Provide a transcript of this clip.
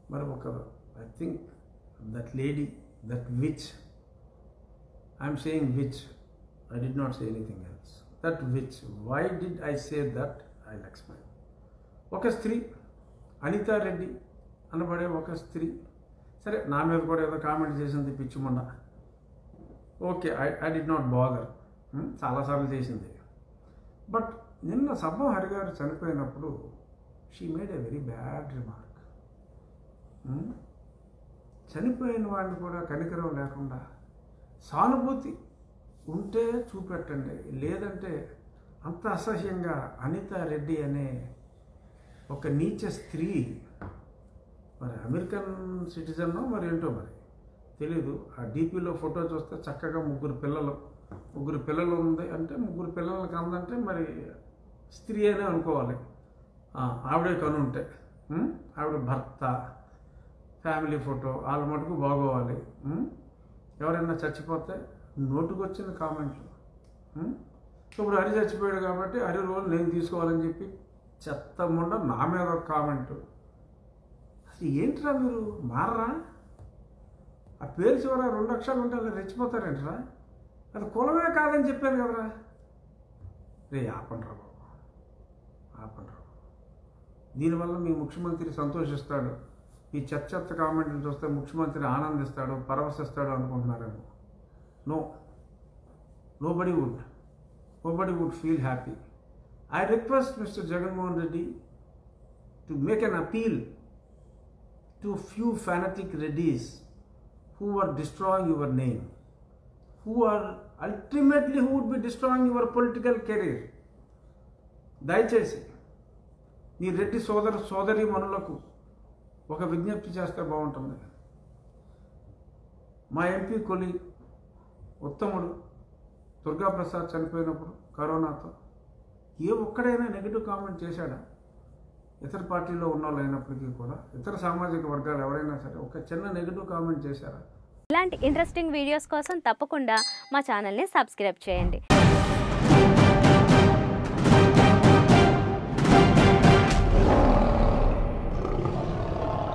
మరి ఒక I think that lady that which I'm saying which I did not say anything else that which why did I say that I explain ఒక స్త్రీ అనితా రెడ్డి అనబడే ఒక స్త్రీ సరే నా మీద కూడా ఏదో కామెంట్ చేసింది పిచ్చి మొన్న okay I I did not bother చాలాసార్లు చేసింది బట్ నిన్న సబ్బం హరి గారు చనిపోయినప్పుడు she made a very bad remark చనిపోయిన వాడిని కూడా కనికరం లేకుండా సానుభూతి ఉంటే చూపెట్టండి లేదంటే అంత అసహ్యంగా అనిత రెడ్డి అనే ఒక నీచ స్త్రీ మరి అమెరికన్ సిటిజన్నో మరి ఏంటో మరి తెలీదు ఆ డీపీలో ఫోటో చూస్తే చక్కగా ముగ్గురు పిల్లలు ముగ్గురు పిల్లలు ఉంది అంటే ముగ్గురు పిల్లలకి అందంటే మరి స్త్రీ అనే అనుకోవాలి ఆ, ఆవిడే కనుంటే ఉం? ఆవిడ భర్త ఫ్యామిలీ ఫోటో వాళ్ళ మటుకు బాగోవాలి ఉం? ఎవరైనా చచ్చిపోతే నోటుకొచ్చిన కామెంట్లు ఉం? ఇప్పుడు హరి చచ్చిపోయాడు కాబట్టి హరి రోజు నేను తీసుకోవాలని చెప్పి చెత్త ముండ నా మీద ఒక కామెంట్ అసలు ఏంట్రా మీరు మారరా ఆ పేరు చివర రెండు అక్షరాలు ఉంటే అలా రెచ్చిపోతారేంట్రా అది కులమే కాదని చెప్పాను కదరా రే ఆపండ్రా బాబు ఆపండ్రా దీనివల్ల మీ ముఖ్యమంత్రి సంతోషిస్తాడు ఈ చెత్త చెత్త కామెంట్లు చూస్తే ముఖ్యమంత్రి ఆనందిస్తాడు పరవశిస్తాడు అనుకుంటున్నారేమో no nobody would nobody would feel happy I request mister Jaganmohan Reddy to make an appeal to few fanatic reddis who are destroying your name, who are ultimately who would be destroying your political career. దయచేసి మీ రెడ్డి సోదర సోదరి మనులకు ఒక విజ్ఞప్తి చేస్తే బాగుంటుంది మా MP కొలి ఉత్తముడు దుర్గాప్రసాద్ చనిపోయినప్పుడు కరోనాతో ఏ ఒక్కడైనా నెగిటివ్ కామెంట్ చేశాడా ఇతర పార్టీలో ఉన్న వాళ్ళు అయినప్పటికీ కూడా ఇతర సామాజిక వర్గాలు ఎవరైనా సరే ఒక చిన్న నెగిటివ్ కామెంట్ చేశారా ఇలాంటి ఇంట్రెస్టింగ్ వీడియోస్ కోసం తప్పకుండా మా ఛానల్ని సబ్స్క్రైబ్ చేయండి